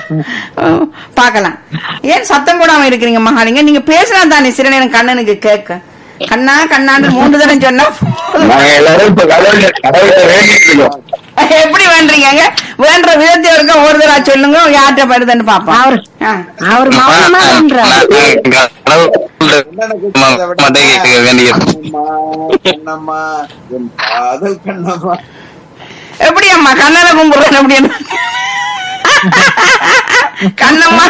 அஹ், பார்க்கலாம் ஏன் சத்தம் போடாம இருக்கிறீங்க மகாலிங்க நீங்க பேசினா தானே சில நேரம் கண்ணனுக்கு கேட்க கண்ணா கண்ணான்னு மூன்று தடவை சொன்னா போதும். நாங்க எல்லாரும் இப்ப கடவுளை கடவுளை வேண்டிட்டு இருக்கோம் எப்படி வேண்டீங்க வேண்ட விதத்தை இருக்க ஒரு தடவை சொல்லுங்க யார்கிட்ட படுதுன்னு பாப்போம் அவரு ஆ. அவர் மௌனமா பண்றாரு மட்டை கேட்க வேண்டிய கண்ணம்மா என் காதல் கண்ணம்மா எப்படி அம்மா கண்ணனை கும்பிடுறேன் எப்படி கண்ணம்மா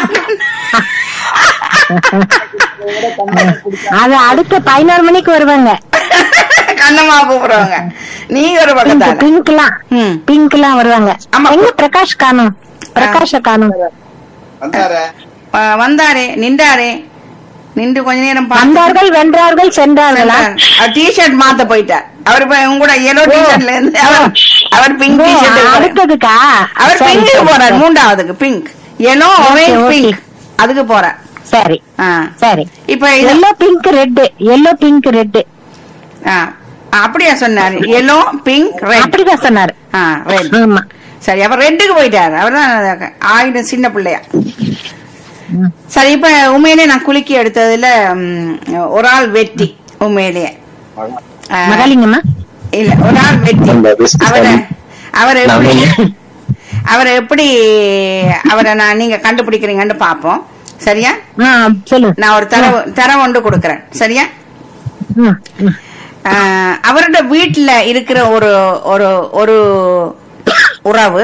அது அடுத்த பதினோரு மணிக்கு வருவாங்க கண்ணம்மா கூப்பிடுவாங்க நீங்க ஒரு பக்கத்தால பிங்க்லாம் ம். பிங்க்லாம் வருவாங்க ஆமா. எங்க பிரகாஷ் காணும் பிரகாஷ காணும் வந்தாரே வ- வந்தாரே நின்றாரே நின்று கொஞ்ச நேரம் பார்த்து- வந்தார்கள் வென்றார்கள் சென்றார்களா டிஷர்ட் மாத்த போயிட்டார் அவர் இப்ப உங்க கூட எல்லோ டிஷர்ட்ல இருந்து அவர் அவர் பிங்க் ஓ, டிஷர்ட் அடுத்ததுக்கா அவர் சரி, பிங்க் சரி, போறார் சரி. மூன்றாவதுக்கு pink yellow Okay, orange okay. Pink அதுக்கு போறார் சரி ஆ. சரி இப்ப இது yellow pink red yellow pink red ஆ, அப்படியா சொன்னாரு எல்லோ பிங்க் ரெட் அப்படிதான் சொன்னாரு ரெட் ஆமா சரி அவர் ரெட்டுக்கு போயிட்டாரு அவர் தான் ஆயிரம் சின்ன பிள்ளையா ம். சரி இப்ப உண்மையிலே நான் குலுக்கி எடுத்ததுல ம், ஒரு ஆள் வெற்றி உண்மையிலேயே ஆ, மகாலிங்கம்மா இல்ல ஒரு ஆள் வெற்றி அந்த business அவரை man. அவரை எப்படி நம்ம- அவரை எப்படி அவரை நான் நீங்க கண்டுபிடிக்கிறீங்கன்னு பாப்போம் சரியா ஆ சொல்லு நான் ஒரு தரவு தரவு ஒன்று கொடுக்கறேன் சரியா ம், ம். ஆஹ் அவரோட வீட்டுல இருக்கிற ஒரு ஒரு ஒரு உறவு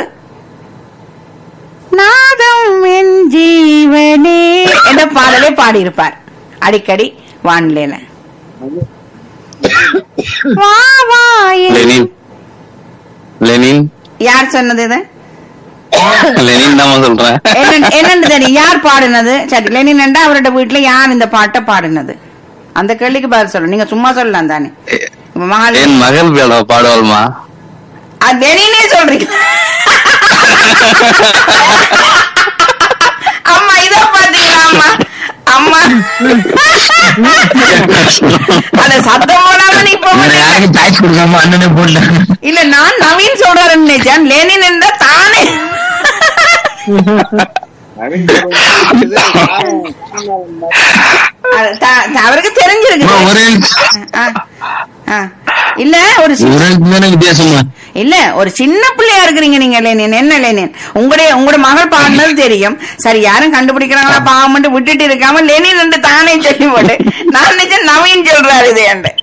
நாதம் என் ஜீவனே என்ற பாடலே பாடியிருப்பார் அடிக்கடி வானிலையில வா வா என்- லெனின் லெனின் யார் சொன்னது இது லெனின் தான் சொல்றேன் என்ன- என்னன்னு தெரியும் யார் பாடினது சரி லெனின் அவரோட வீட்டுல யார் இந்த பாட்டை பாடினது அந்த கேள்விக்கு பதில் சொல்லணும் நீங்க சும்மா சொல்லலாம் தானே இப்ப மகாலி என் மகள் பேட பாடுவாள்மா அது லெனினே சொல்றீங்க அம்மா இத பாத்தீங்களா அம்மா அம்மா அத சத்தம் போடாம நீ இப்ப வேற யாருக்கும் சாய்ஸ் கொடுக்காம அண்ணனே போடல இல்ல நான் நவீன் சொல்றாருன்னு நினைச்சேன் லெனின் என்றா தானே நவீன் சொல்றது அது த- த- அவருக்கு தெரிஞ்சிருக்கு ஒரே ஆ, ஆ. இல்ல ஒரு சி- ஒரே தானே வித்தியாசமா இல்ல ஒரு சின்ன பிள்ளையா இருக்கிறீங்க நீங்க லேனின் என்ன லேனின் உங்களுடைய உங்களோட மகள் பாடினது தெரியும் சரி யாரும் கண்டுபிடிக்கிறாங்களா பாவம் மட்டும் விட்டுட்டு இருக்காம லெனின் என்று தானே சொல்லி போட்டு நான் நினைச்சேன் நவீன் சொல்றாரு இது என்று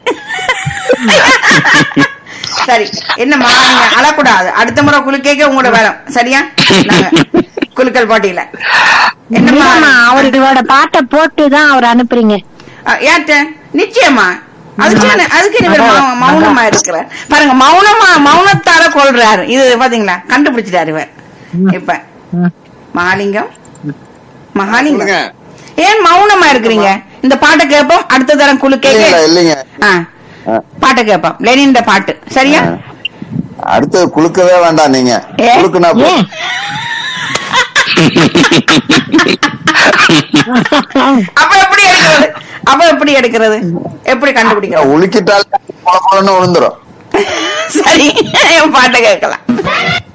சரி என்னம்மா நீங்க அழக்கூடாது அடுத்த முறை குலுக்கேக்க உங்களோட வேலம் சரியா நாங்க குலுக்கல் போட்டியில என்னம்மா இல்லம்மா அவரோட பாட்டை போட்டு தான் அவர் அனுப்புறீங்க அஹ், ஏத்த நிச்சயமா அதுக்கு என்ன- அதுக்கு நீ வெறும் மௌ- மௌனமா இருக்கிற பாருங்க மௌனமா மௌனத்தால கொள்றாரு இது பாத்தீங்களா கண்டுபிடிச்சிட்டாரு இவர் இப்ப ம். மகாலிங்கம் மகாலிங்கம் சொல்லுங்க. ஏன் மௌனமா இருக்கிறீங்க இந்த பாட்டை கேட்போம் அடுத்த தரம் குழுக்கே இல்ல இல்லைங்க பாட்டை கேட்போம் லெனின் பாட்டு சரியா அடுத்தது குளுக்கவே வேண்டாம் நீங்க ஏ? குளுக்குனா போ- ஏன் அப்ப எப்படி எடுக்கிறது அப்ப எப்படி எடுக்கிறது எப்படி கண்டுபிடிக்கிறது உலுக்கிட்டாலே பொல பொலன்னு விழுந்துரும் சரி பாட்டை கேட்கலாம்